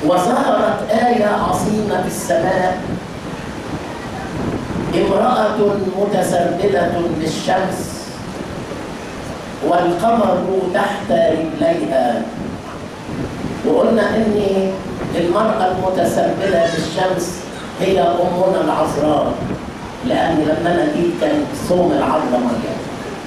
وظهرت آية عظيمة في السماء امرأة متسربلة بالشمس والقمر تحت رجليها وقلنا ان المرأة المتسربلة بالشمس هي أمنا العذراء لأن لما أنا جيت كان صوم العذراء مريم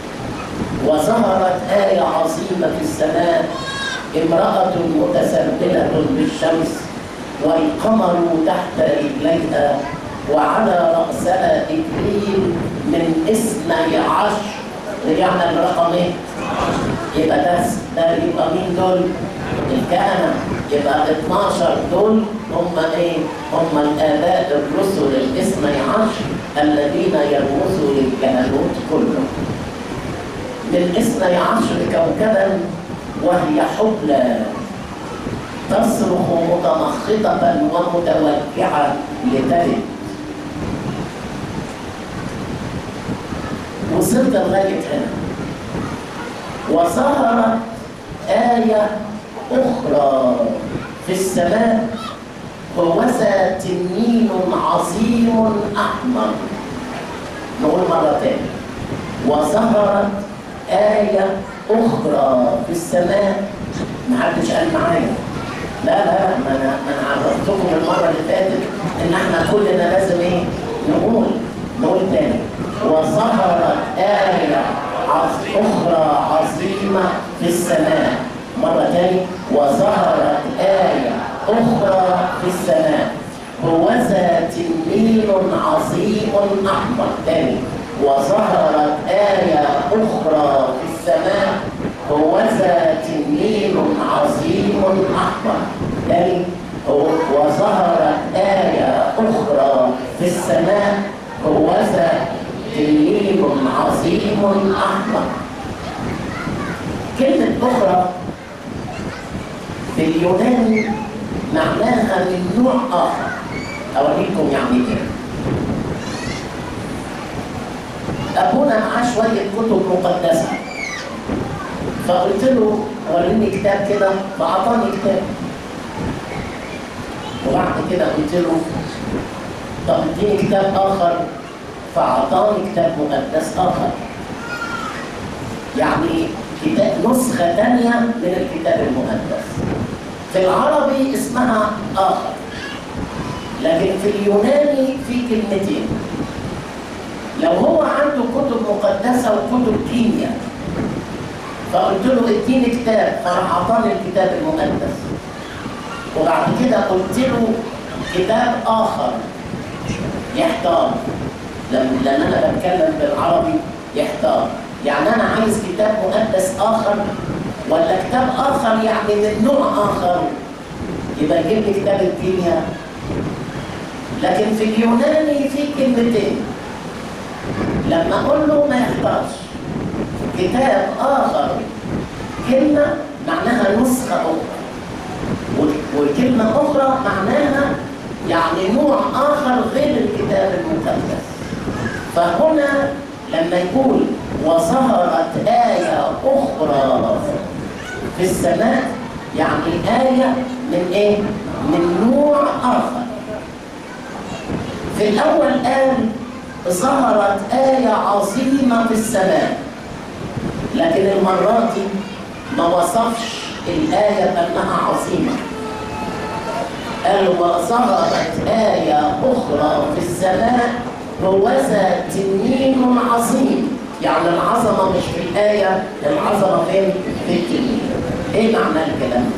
وظهرت آية عظيمة في السماء امرأة متسربلة بالشمس والقمر تحت رجليها وعلى رأسها إكليل من اثني عشر رجعنا لرقم ايه؟ يبقى ده ده يبقى مين دول؟ الكهنة يبقى 12 دول هم ايه؟ هم الآباء الرسل الاثني عشر الذين يرمزوا للكهنوت كله. من اثني عشر كوكبا وهي حبلى تصرخ متمخضة ومتوجعة لتلد وصلت لغاية هنا وظهرت آية أخرى في السماء ووسى تنين عظيم أحمر نقول مرة تاني وظهرت آية أخرى في السماء محدش قال معايا لا لا ما انا ما انا عرفتكم المره اللي فاتت ان احنا كلنا لازم ايه نقول نقول تاني وظهرت آية عظ- أخرى عظيمة في السماء مرة تاني وظهرت آية أخرى في السماء ووزى تنين عظيم أحمر تاني وظهرت آية أخرى في السماء ووزى تنين عظيم أحمر تاني وظهرت آية أخرى في السماء ووزى تنين عظيم أحمر كلمة أخرى في اليوناني معناها من نوع آخر أوريكم يعني إيه أبونا معاه شوية كتب مقدسة فقلت له وريني كتاب كده فأعطاني كتاب وبعد كده قلت له طب اديني كتاب آخر فأعطاني كتاب مقدس آخر يعني كتاب نسخة تانية من الكتاب المقدس في العربي اسمها آخر لكن في اليوناني في كلمتين لو هو عنده كتب مقدسة وكتب كيمياء فقلت له اديني كتاب فراح اعطاني الكتاب المقدس وبعد كده قلت له كتاب اخر يحتار لم- لان انا بتكلم بالعربي يحتار يعني انا عايز كتاب مقدس اخر ولا كتاب اخر يعني من نوع اخر يبقى يجيب لي كتاب الكيمياء لكن في اليوناني في كلمتين لما اقول له ما يحتاجش كتاب اخر كلمه معناها نسخه اخرى و- وكلمه اخرى معناها يعني نوع اخر غير الكتاب المقدس فهنا لما يقول وظهرت آية أخرى في السماء يعني آية من إيه؟ من نوع آخر في الأول قال ظهرت آية عظيمة في السماء لكن المرة دي ما وصفش الآية بأنها عظيمة قال وظهرت آية أخرى في السماء ووزى تنين عظيم يعني العظمة مش في الآية العظمة فين؟ في التنين إيه معنى الكلام؟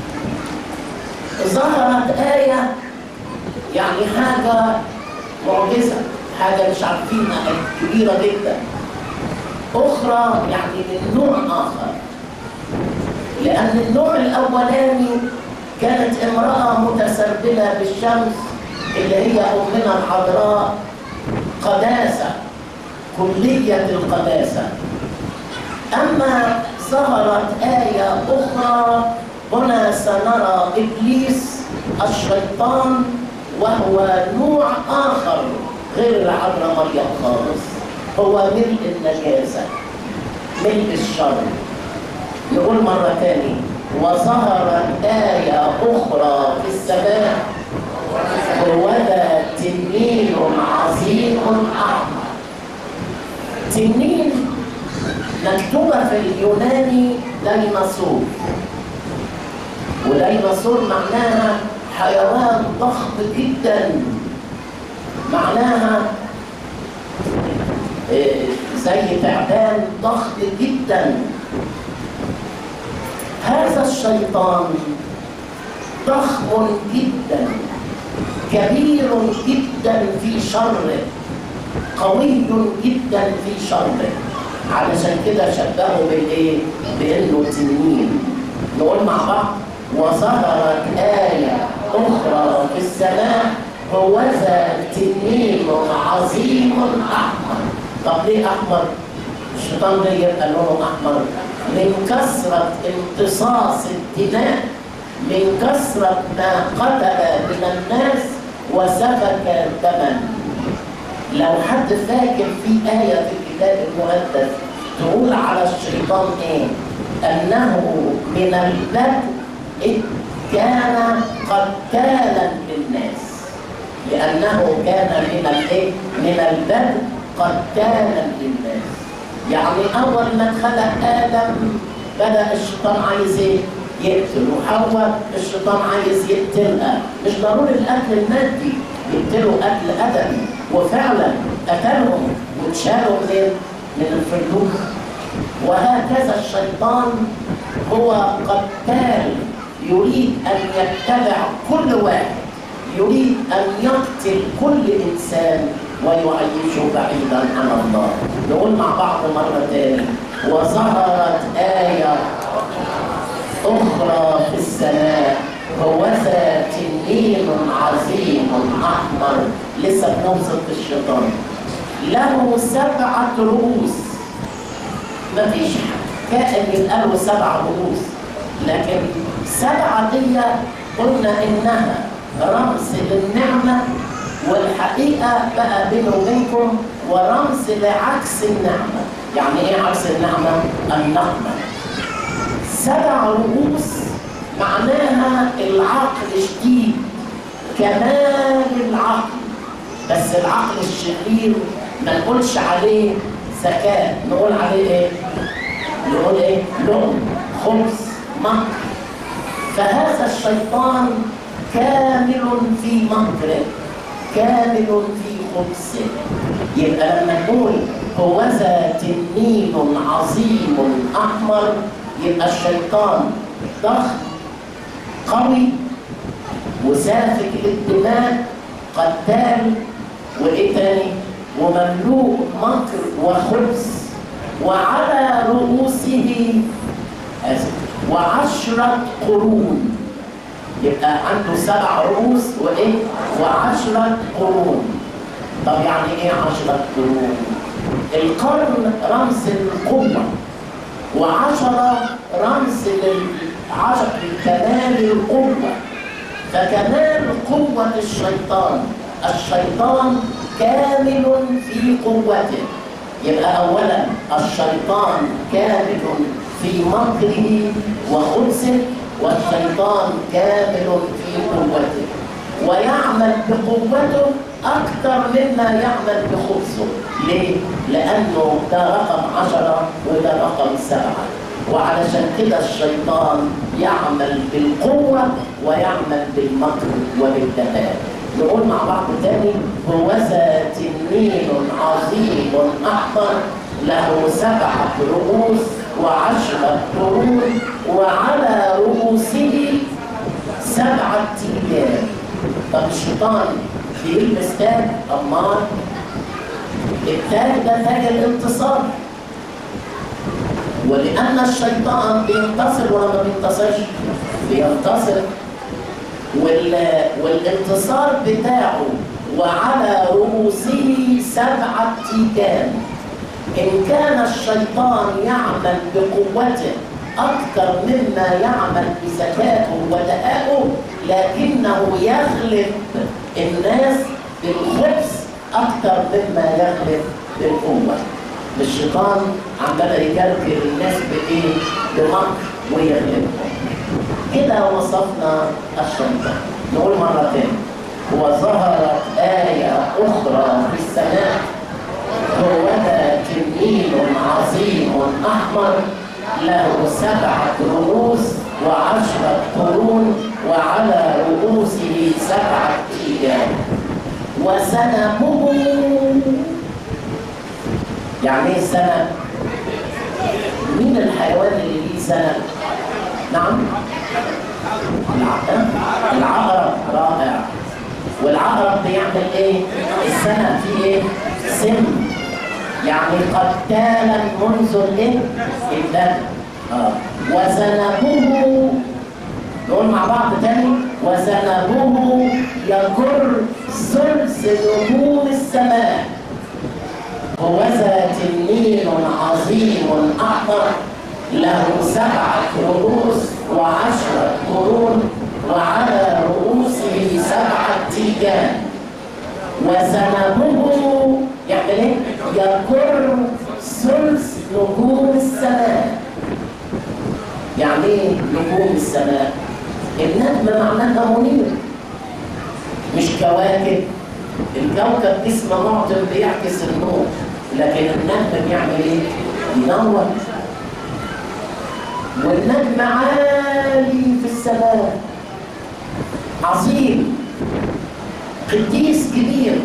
ظهرت آية يعني حاجة معجزة حاجة مش عارفينها كبيرة جدا أخرى يعني من نوع آخر لأن النوع الأولاني كانت امرأة متسربلة بالشمس اللي هي أمنا الحضراء قداسة كلية القداسة أما ظهرت آية أخرى هنا سنرى إبليس الشيطان وهو نوع آخر غير العذراء مريم خالص هو ملء النجاسة ملء الشر نقول مرة تاني وظهرت آية أخرى في السماء وذا تنين عظيم أحمر تنين مكتوبة في اليوناني ديناصور وديناصور معناها حيوان ضخم جدا معناها إيه، زي تعبان ضخم جدا هذا الشيطان ضخم جدا كبير جدا في شره قوي جدا في شره علشان كده شبهه بالايه؟ بانه تنين نقول مع بعض وظهرت آية أخرى في السماء هو ذا تنين عظيم أحمر طب ليه أحمر؟ الشيطان ده يبقى لونه أحمر من كثرة امتصاص الدماء من كثرة ما قتل من الناس وسفك دما لو حد فاكر في آية في الكتاب المقدس تقول على الشيطان إيه؟ أنه من البدء إذ كان قتالا للناس لأنه كان من الإيه؟ من البدء قتالا للناس يعني أول ما اتخلق آدم بدأ الشيطان عايز إيه؟ يقتل وحواء الشيطان عايز يقتلها مش ضروري القتل المادي يقتلوا قتل أدبي وفعلا قتلهم واتشالوا من من الفردوس وهكذا الشيطان هو قتال يريد أن يتبع كل واحد يريد أن يقتل كل إنسان ويعيشه بعيدا عن الله نقول مع بعض مرة تاني وظهرت آية أخرى في السماء هوذا تنين عظيم أحمر لسه بنوصف الشيطان له سبعة رؤوس مفيش كائن يبقى له سبع رؤوس لكن سبعة دي قلنا إنها رمز للنعمة والحقيقة بقى بيني وبينكم ورمز لعكس النعمة يعني إيه عكس النعمة؟ النقمة سبع رؤوس معناها العقل شديد كمال العقل بس العقل الشرير ما نقولش عليه ذكاء نقول عليه ايه؟ نقول ايه؟ لؤم خبز مكر فهذا الشيطان كامل في مكره كامل في خبزه يبقى لما نقول هو ذا تنين عظيم احمر يبقى الشيطان ضخم قوي وسافك للدماء قتال وايه تاني ومملوء مكر وخبز وعلى رؤوسه آسف وعشرة قرون يبقى عنده سبع رؤوس وايه وعشرة قرون طب يعني ايه عشرة قرون القرن رمز القوة وعشرة رمز للعشر كمال القوة فكمال قوة الشيطان الشيطان كامل في قوته يبقى أولا الشيطان كامل في مكره وخبثه والشيطان كامل في قوته ويعمل بقوته أكثر مما يعمل بخبثه ليه؟ لأنه ده رقم عشرة وده رقم سبعة وعلشان كده الشيطان يعمل بالقوة ويعمل بالمكر وبالدهاء نقول مع بعض تاني هو ذا تنين عظيم أحمر له سبعة رؤوس وعشرة قرون وعلى رؤوسه سبعة تيجان طب الشيطان بيلبس تاج أمال التاج ده تاج الانتصار ولأن الشيطان بينتصر ولا ما بينتصرش؟ بينتصر وال... والانتصار بتاعه وعلى رؤوسه سبعة تيجان إن كان الشيطان يعمل بقوته أكثر مما يعمل بذكائه ودهائه لكنه يغلب الناس بالخبز أكثر مما يغلب بالقوة الشيطان عمال يجرجر الناس بإيه؟ بمكر ويغلبهم كده وصفنا الشيطان نقول مرة تاني وظهرت آية أخرى في السماء هو ذا تنين عظيم أحمر له سبعة رؤوس وعشرة قرون وعلى رؤوسه سبعة تيجان وسنمه يعني ايه سنم؟ مين الحيوان اللي ليه سنم؟ نعم؟ العقرب العقرب رائع والعقرب بيعمل ايه؟ السنم فيه ايه؟ سم يعني قتالا منذ الايه؟ الدم اه وذنبه نقول مع بعض تاني وذنبه يجر ثلث نجوم السماء هو ذا تنين عظيم احمر له سبعة رؤوس وعشرة قرون وعلى رؤوسه سبعة تيجان وذنبه يعمل ايه؟ يجر ثلث نجوم السماء يعني ايه نجوم السماء؟ النجم معناها منير مش كواكب الكوكب اسمه معطم بيعكس النور لكن النجم بيعمل ايه؟ ينور والنجم عالي في السماء عظيم قديس كبير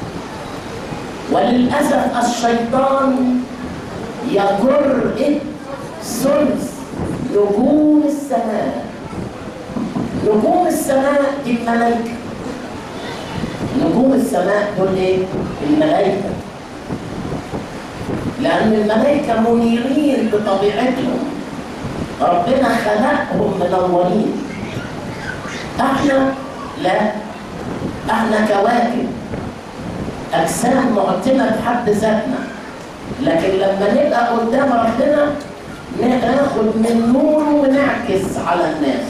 وللأسف الشيطان يجر إيه؟ ثلث نجوم السماء نجوم السماء دي الملائكة نجوم السماء دول ايه؟ الملائكة لأن الملائكة منيرين بطبيعتهم ربنا خلقهم منورين احنا لا احنا كواكب اجسام معتمه بحد ذاتنا لكن لما نبقى قدام ربنا ناخد من نوره ونعكس على الناس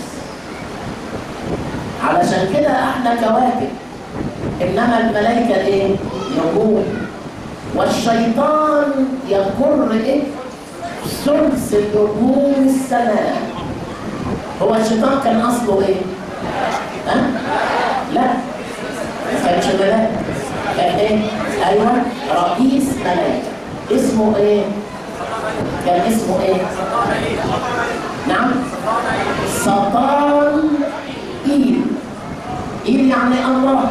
علشان كده احنا كواكب انما الملائكه ايه نجوم والشيطان يجر ايه ثلث نجوم السماء هو الشيطان كان اصله ايه ها لا ما كانش ملاك كان ايه ايوه رئيس ملائكه اسمه ايه كان اسمه ايه نعم سطان ايل ايل يعني الله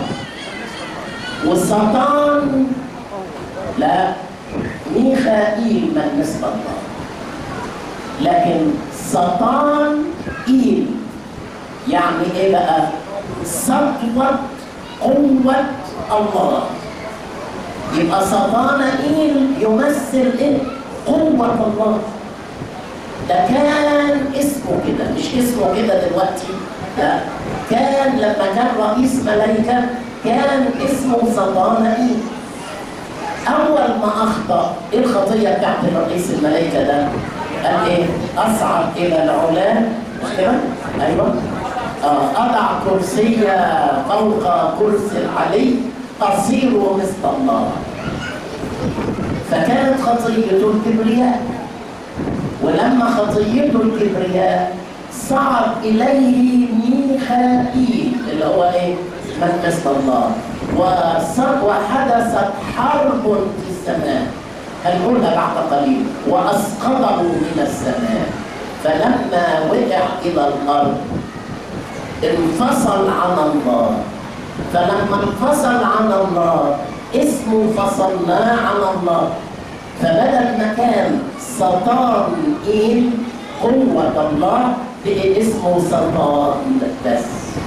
والسطان لا ميخائيل من نسبة الله لكن سطان ايل يعني ايه بقى سطوة قوة الله يبقى سطان ايل يمثل ايه قوة الله ده كان اسمه كده مش اسمه كده دلوقتي لا كان لما كان رئيس ملائكة كان اسمه سطان ايل اول ما اخطا ايه الخطيه بتاعت رئيس الملائكه ده قال ايه اصعد الى العلا مش كده ايوه آه اضع كرسي فوق كرسي العلي اصير مثل الله فكانت خطيته الكبرياء ولما خطيته الكبرياء صعد اليه ميخائيل اللي هو ايه من مثل الله وحدثت حرب في السماء هنقولها بعد قليل واسقطه من السماء فلما وقع الى الارض انفصل عن الله فلما انفصل عن الله اسمه فصلناه عن الله فبدل ما كان سطان ايل قوة الله بقي اسمه سطان بس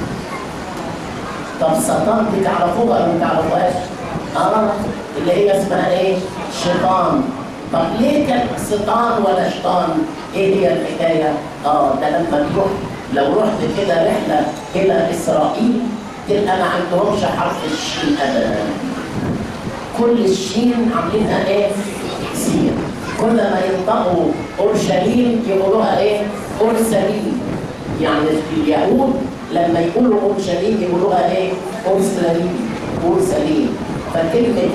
طب سطان دي تعرفوها ولا ما تعرفوهاش؟ اه اللي هي اسمها ايه؟ شيطان طب ليه كان شيطان ولا شيطان؟ ايه هي الحكايه؟ اه ده لما تروح لو رحت كده رحله الى اسرائيل تبقى ما عندهمش حرف الشين ابدا كل الشين عاملينها ايه؟ سين كل ما ينطقوا اورشليم يقولوها ايه؟ اورسليم يعني اليهود لما يقولوا اورشليم يقولوها ايه؟ اورسليم اورسليم فكلمه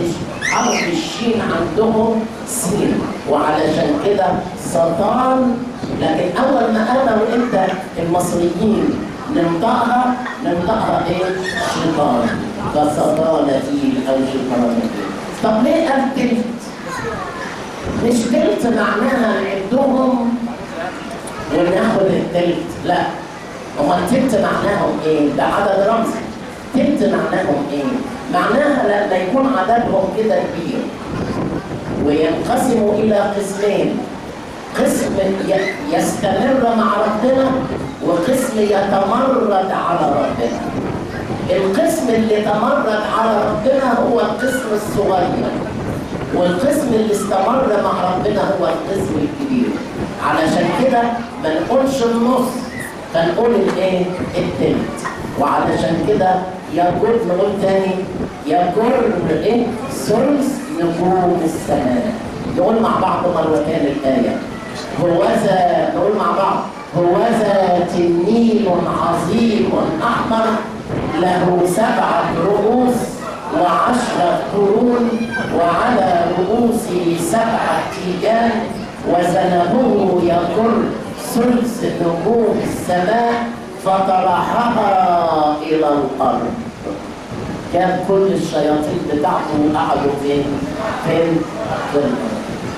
حرف الشين عندهم سين وعلشان كده سطان لكن اول ما انا وانت المصريين ننطقها ننطقها ايه؟ شيطان فسطان فيل او شيطان فيل طب ليه قال تلت؟ مش تلت معناها عندهم وناخد التلت لا هما التلت معناهم ايه؟ ده عدد رمزي تلت معناهم ايه؟ معناها لما يكون عددهم كده كبير وينقسموا الى قسمين قسم ي- يستمر مع ربنا وقسم يتمرد على ربنا القسم اللي تمرد على ربنا هو القسم الصغير والقسم اللي استمر مع ربنا هو القسم الكبير علشان كده ما نقولش النص فنقول الايه التلت وعلشان كده يجر نقول تاني يجر ايه ثلث نجوم السماء نقول مع بعض مرتين الايه هوذا نقول مع بعض هوذا تنين عظيم احمر له سبعه رؤوس وعشرة قرون وعلى رؤوسه سبعة تيجان وزنبه يجر ثلث نجوم السماء فطرحها إلى الأرض كان كل الشياطين بتاعته قعدوا فين؟ فين؟ في الأرض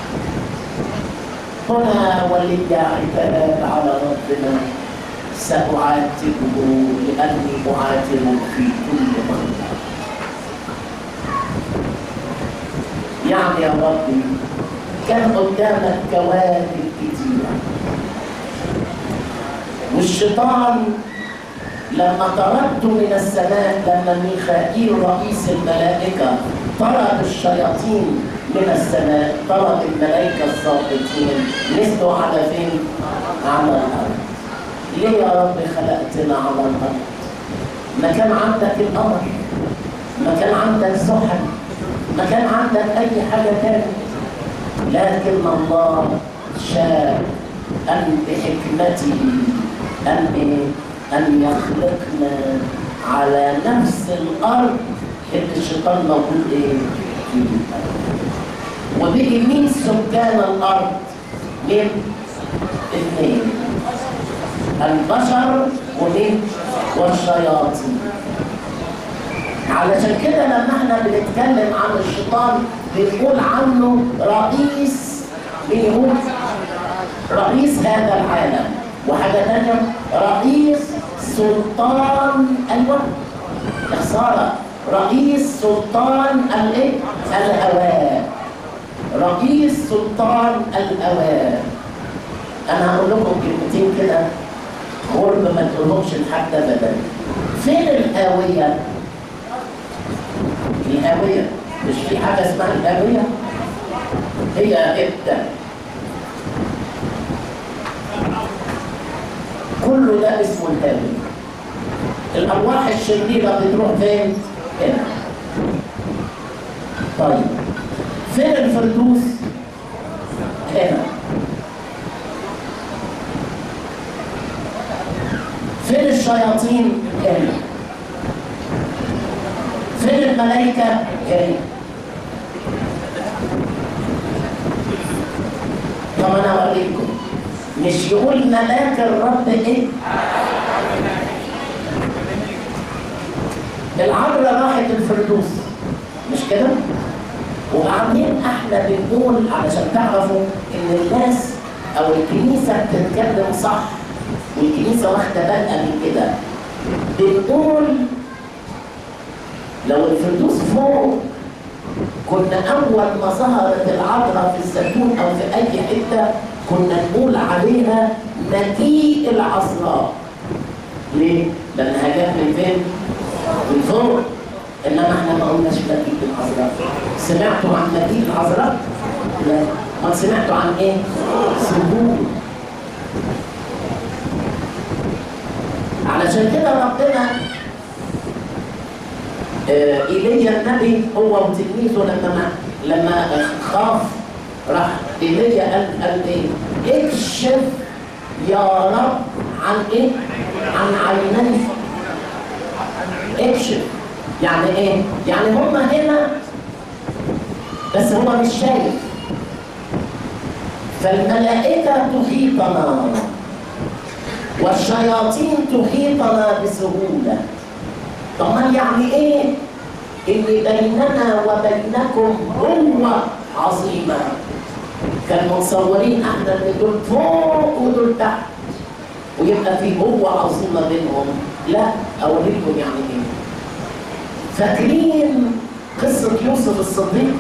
هنا ولي عتاب على ربنا سأعاتبه لأني أعاتبه في كل مرة يعني يا ربي كان قدامك كواكب كتيرة والشيطان لما طردته من السماء لما ميخائيل رئيس الملائكة طرد الشياطين من السماء طرد الملائكة الساقطين نزلوا على فين؟ على الأرض ليه يا رب خلقتنا على الأرض؟ ما كان عندك القمر ما كان عندك زحل ما كان عندك أي حاجة تانية لكن الله شاء أن بحكمته أن إيه؟ أن يخلقنا على نفس الأرض اللي الشيطان موجود إيه؟ فيها وبقي مين سكان الأرض؟ مين؟ اثنين البشر ومين؟ والشياطين علشان كده لما احنا بنتكلم عن الشيطان بنقول عنه رئيس بيقول رئيس هذا العالم وحاجة تانية رئيس سلطان ايوه يا خسارة رئيس سلطان الايه؟ الهواء رئيس سلطان الهواء انا هقول لكم كلمتين كده غرب ما تقولهمش لحد ابدا فين الهاويه؟ الهاويه مش في حاجه اسمها الهاويه؟ هي ابدا كل ده اسمه الهاويه الارواح الشريره بتروح فين؟ هنا طيب فين الفردوس؟ هنا فين الشياطين؟ هنا فين الملائكة؟ هنا طب أنا أوريكم مش يقول ملاك الرب إيه؟ العذراء راحت الفردوس مش كده؟ وبعدين احنا بنقول علشان تعرفوا ان الناس او الكنيسه بتتكلم صح والكنيسه واخده بالها من كده بنقول لو الفردوس فوق كنا اول ما ظهرت العذراء في الزيتون او في اي حته كنا نقول عليها مجيء العذراء ليه؟ لانها جت من فين؟ من فوق انما احنا ما قلناش مجيء العذراء سمعتوا عن مجيء العذراء؟ لا ما سمعتوا عن ايه؟ سجود علشان كده ربنا آه، ايليا النبي هو وتلميذه لما ما لما خاف راح ايليا قال قال ايه؟ اكشف يا رب عن ايه؟ عن عيني اكشف يعني ايه؟ يعني هم هنا بس هو مش شايف فالملائكة تحيطنا والشياطين تحيطنا بسهولة طب ما يعني ايه ان بيننا وبينكم قوة عظيمة كان متصورين احنا ان دول فوق ودول تحت ويبقى في قوة عظيمة بينهم لا اوريكم يعني ايه فاكرين قصة يوسف الصديق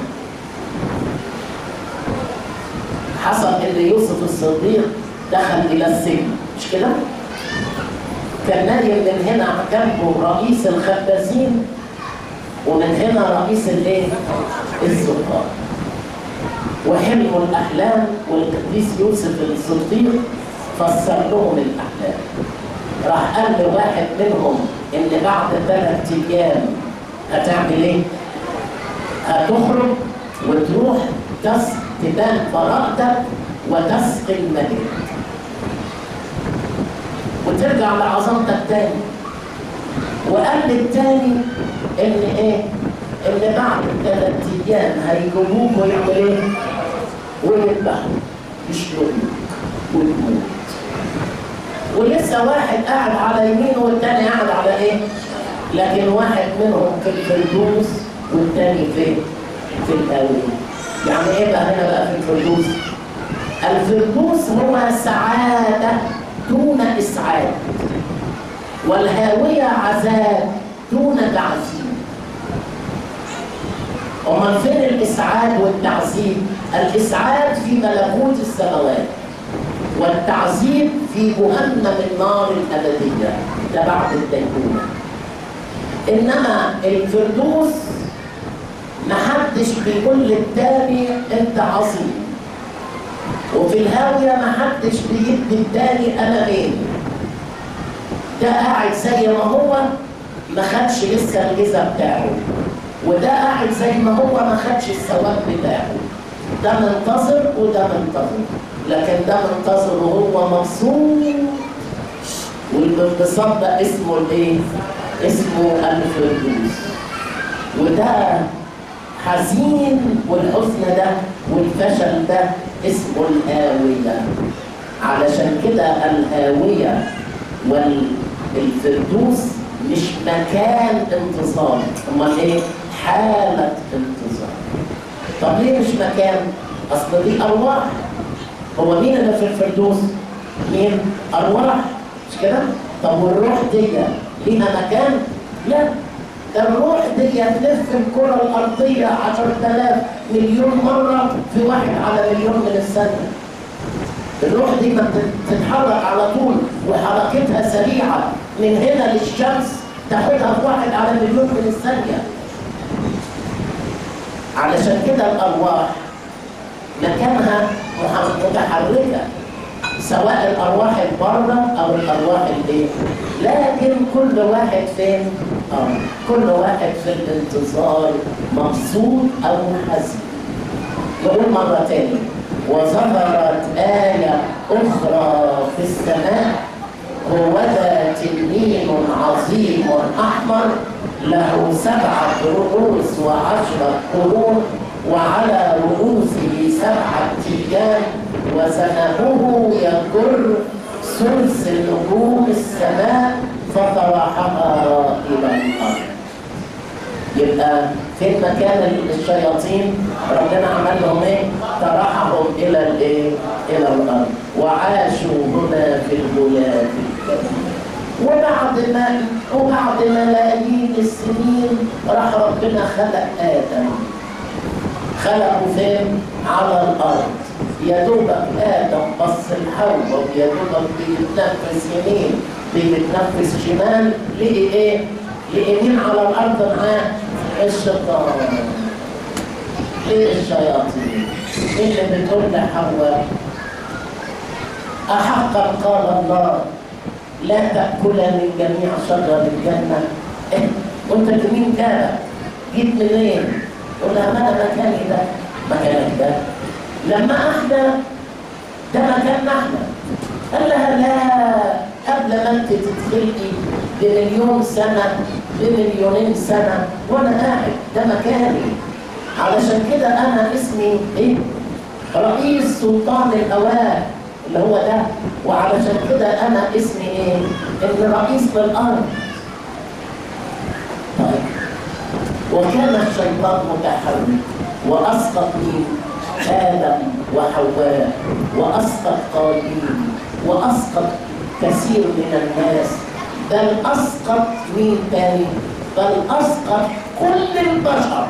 حصل ان يوسف الصديق دخل الى السجن مش كده؟ كان نايم من هنا جنبه رئيس الخبازين ومن هنا رئيس الايه؟ الزقار وحلموا الاحلام والقديس يوسف الصديق فسر لهم الاحلام راح قال لواحد منهم ان بعد ثلاث ايام هتعمل ايه؟ هتخرج وتروح تس تبان براءتك وتسقي الملك وترجع لعظمتك تاني وقال للتاني ان ايه؟ ان بعد ثلاث ايام هيجيبوك ويعمل ايه؟ ويذبحوا يشلوك ويموت ولسه واحد قاعد على يمينه والتاني قاعد على ايه؟ لكن واحد منهم في الفردوس والتاني فين؟ في الهاوية. يعني ايه بقى هنا بقى في الفردوس؟ الفردوس هو سعادة دون إسعاد والهاوية عذاب دون تعذيب أمال فين الإسعاد والتعذيب؟ الإسعاد في ملكوت السماوات والتعذيب في جهنم النار الأبدية ده بعد الدينونة إنما الفردوس محدش بيقول للتاني أنت عظيم وفي الهاوية محدش بيدي التاني أنا مين ده قاعد زي ما هو ما خدش لسه الجزء بتاعه وده قاعد زي ما هو ما خدش الثواب بتاعه ده منتظر وده منتظر لكن ده منتظر وهو مبسوط والانبساط ده اسمه الايه؟ اسمه الفردوس وده حزين والحزن ده والفشل ده اسمه الهاوية علشان كده الهاوية والفردوس مش مكان انتصار امال ايه؟ حالة انتصار طب ليه مش مكان؟ اصل دي ارواح هو مين اللي في الفردوس؟ مين؟ ارواح مش كده؟ طب والروح دي ليها مكان؟ لا ده الروح دي تلف الكرة الأرضية 10000 مليون مرة في واحد على مليون من الثانية. الروح دي ما تتحرك على طول وحركتها سريعة من هنا للشمس تاخدها في واحد على مليون من الثانية. علشان كده الأرواح مكانها متحركة سواء الارواح البره او الارواح الايه لكن كل واحد فين اه كل واحد في الانتظار مبسوط او حزين نقول مره تاني وظهرت آية أخرى في السماء هو ذا تنين عظيم أحمر له سبعة رؤوس وعشرة قرون وعلى رؤوسه سبعة تيجان وذنبه يجر ثلث نجوم السماء فطرحها إلى الأرض يبقى فين مكان الشياطين ربنا عمل لهم ايه طرحهم الى الايه الى الارض وعاشوا هنا في الغلاف الكبير وبعد ما وبعد ملايين السنين راح ربنا خلق ادم خلقه فين على الارض يا دوبك ادم بص الحواء ويا دوبك بيتنفس يمين بيتنفس شمال لقي ايه لقي مين على الارض معاه الشيطان ليه الشياطين اللي بتقول لحواء احقا قال الله لا تاكلا من جميع شجر الجنه إيه؟ قلت مين كان جيت منين قلت لها ما انا مكاني ده مكانك ده لما احنا ده مكاننا احنا قال لها لا قبل ما انت تتخلقي بمليون سنه بمليونين سنه وانا قاعد ده مكاني علشان كده انا اسمي ايه رئيس سلطان الاوان اللي هو ده وعلشان كده انا اسمي ايه ان رئيس بالارض طيب وكان الشيطان متحرك واسقط مين ادم وحواء واسقط قابيل واسقط كثير من الناس بل اسقط مين تاني بل اسقط كل البشر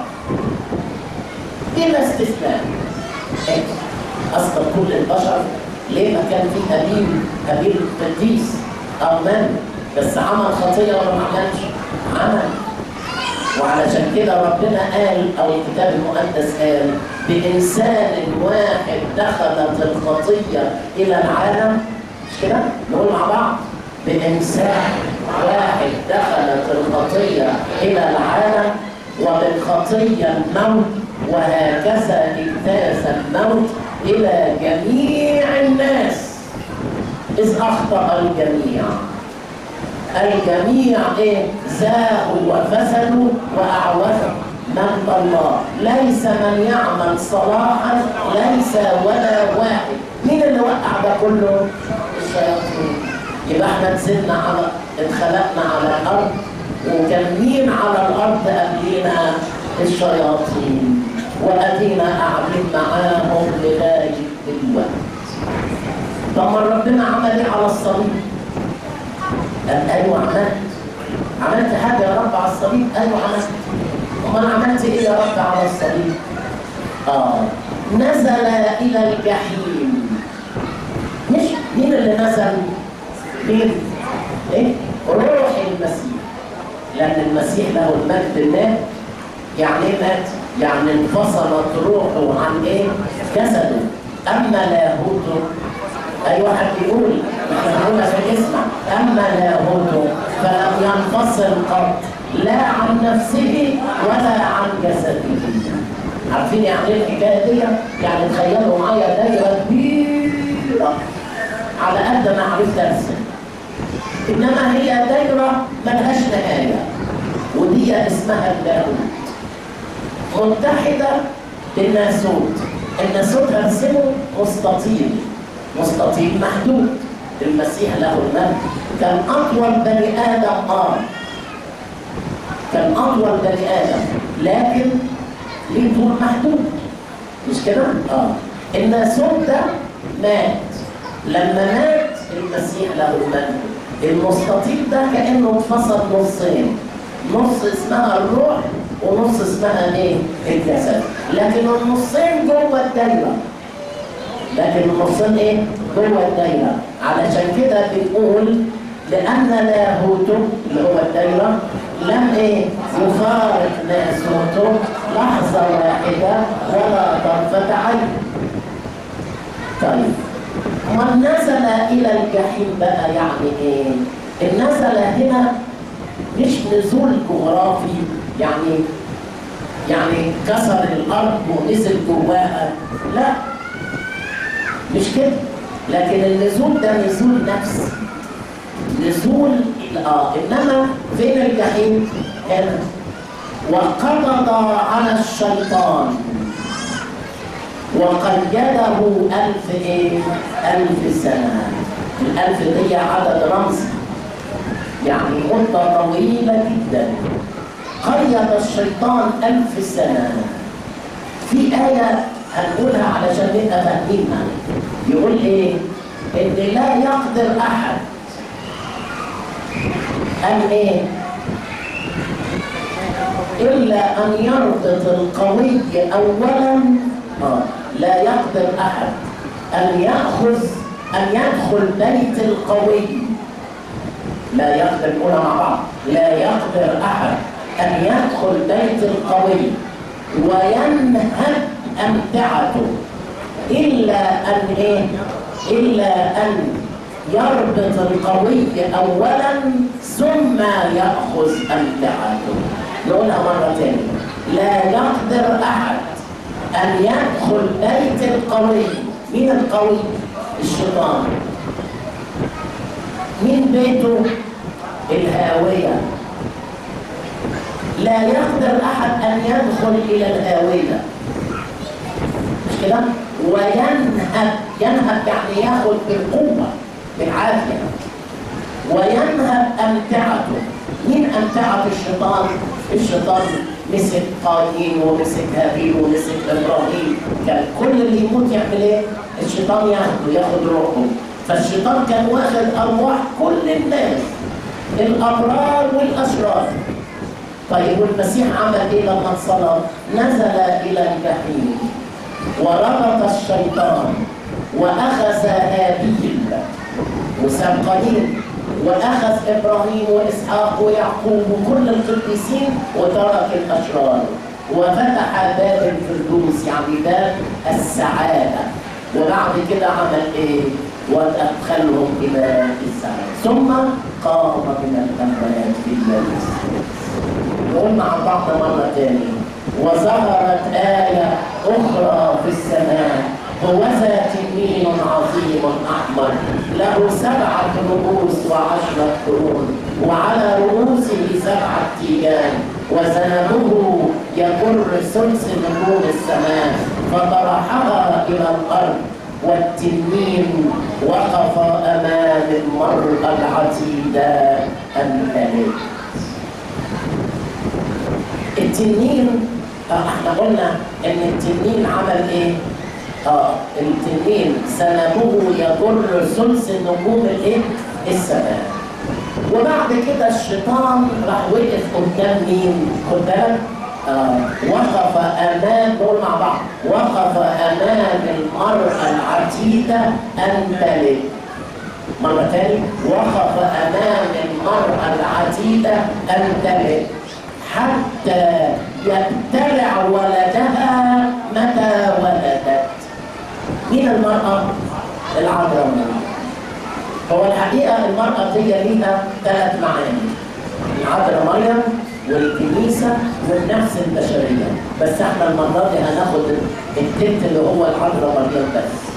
بلا استثناء إيه؟ اسقط كل البشر ليه ما كان في هابيل هابيل قديس او من بس عمل خطيه ولا ما عملش عمل وعلشان كده ربنا قال او الكتاب المقدس قال بانسان واحد دخلت الخطيه الى العالم مش كده نقول مع بعض بانسان واحد دخلت الخطيه الى العالم وبالخطيه الموت وهكذا اجتاز الموت الى جميع الناس اذ اخطا الجميع الجميع ايه زاغوا وفسدوا واعوذوا من الله ليس من يعمل صلاحا ليس ولا واحد مين اللي وقع ده كله الشياطين يبقى احنا نزلنا على اتخلقنا على الارض وكان مين على الارض قبلينا الشياطين وادينا قاعدين معاهم لغايه دلوقتي طب ما ربنا عمل ايه على الصليب قال ايوه عملت عملت حاجه يا رب على الصليب ايوه عملت امال عملت ايه يا رب على الصليب اه نزل الى الجحيم مش مين اللي نزل مين ايه روح المسيح لان المسيح له المجد مات يعني ايه مات يعني انفصلت روحه عن ايه جسده اما لاهوته اي واحد بيقول احنا بنقول عشان يسمع اما لاهوته فلم ينفصل قط لا عن نفسه ولا عن جسده عارفين يعني ايه الحكايه دي؟ يعني تخيلوا معايا دايره كبيره على قد ما عرفت ارسم انما هي دايره ملهاش نهايه ودي اسمها اللاهوت متحده بالناسوت الناسوت هرسمه مستطيل مستطيل محدود المسيح له المجد كان اطول بني ادم اه كان اطول بني ادم لكن ليه طول محدود مش كده؟ اه الناسوت ده مات لما مات المسيح له المجد المستطيل ده كانه اتفصل نصين نص اسمها الروح ونص اسمها ايه؟ الجسد لكن النصين جوه الدايره لكن النصين ايه؟ جوه الدايره علشان كده بنقول لان لاهوته اللي هو الدايره لم ايه؟ يفارق ناسوته لحظه واحده ولا طرفه عين. طيب من نزل الى الجحيم بقى يعني ايه؟ النزل هنا مش نزول جغرافي يعني يعني كسر الارض ونزل جواها لا مش كده لكن النزول ده نزول نفس نزول اه انما فين الجحيم هنا وقبض على الشيطان وقيده ألف إيه؟ ألف سنة الألف دي عدد رمزي يعني مدة طويلة جدا قيد الشيطان ألف سنة في آية هنقولها علشان نبقى فاهمينها يقول إيه؟ إن لا يقدر أحد أن إيه؟ إلا أن يربط القوي أولا آه. لا يقدر أحد أن يأخذ أن يدخل بيت القوي لا يقدر نقولها مع بعض لا يقدر أحد أن يدخل بيت القوي وينهب أمتعته إلا أن إيه؟ إلا أن يربط القوي أولا ثم يأخذ أمتعته نقولها مرة تانية لا يقدر أحد أن يدخل بيت القوي مين القوي؟ الشيطان مين بيته؟ الهاوية لا يقدر أحد أن يدخل إلى الهاوية مش كده؟ وينهب ينهب يعني ياخذ بالقوة بالعافية وينهب أمتعته مين أمتعة الشيطان؟ الشيطان مسك قايين ومسك هابيل ومسك إبراهيم كان كل اللي يموت يعمل إيه؟ الشيطان ياخده ياخد روحه فالشيطان كان واخد أرواح كل الناس الأبرار والأشرار طيب والمسيح عمل إيه لما اتصلب؟ نزل إلى الجحيم وربط الشيطان وأخذ هابيل وساب قليل واخذ ابراهيم واسحاق ويعقوب وكل القديسين وترك الاشرار وفتح باب الفردوس يعني باب السعاده وبعد كده عمل ايه؟ وادخلهم الى السعاده ثم قام من الاموات في المجلس نقول مع بعض مره تاني وظهرت آية أخرى في السماء هوذا تنين عظيم أحمر له سبعة رؤوس وعشرة قرون وعلى رؤوسه سبعة تيجان وذنبه يجر ثلث نجوم السماء فطرحها إلى الأرض والتنين وقف أمام المرأة العتيدة الملك التنين آه احنا قلنا ان التنين عمل ايه؟ اه التنين سنبه يجر ثلث نجوم الايه؟ السماء. وبعد كده الشيطان راح وقف قدام مين؟ خد بالك؟ آه وقف امام دول مع بعض وقف امام المرأة العتيدة ان تلد. مرة تاني وقف امام المرأة العتيدة ان تلد. حتى يبتلع ولدها متى ولدت مين المرأة؟ العذراء مريم هو الحقيقة المرأة دي ليها ثلاث معاني العذراء مريم والكنيسة والنفس البشرية بس احنا المرة دي هناخد التلت اللي هو العذراء مريم بس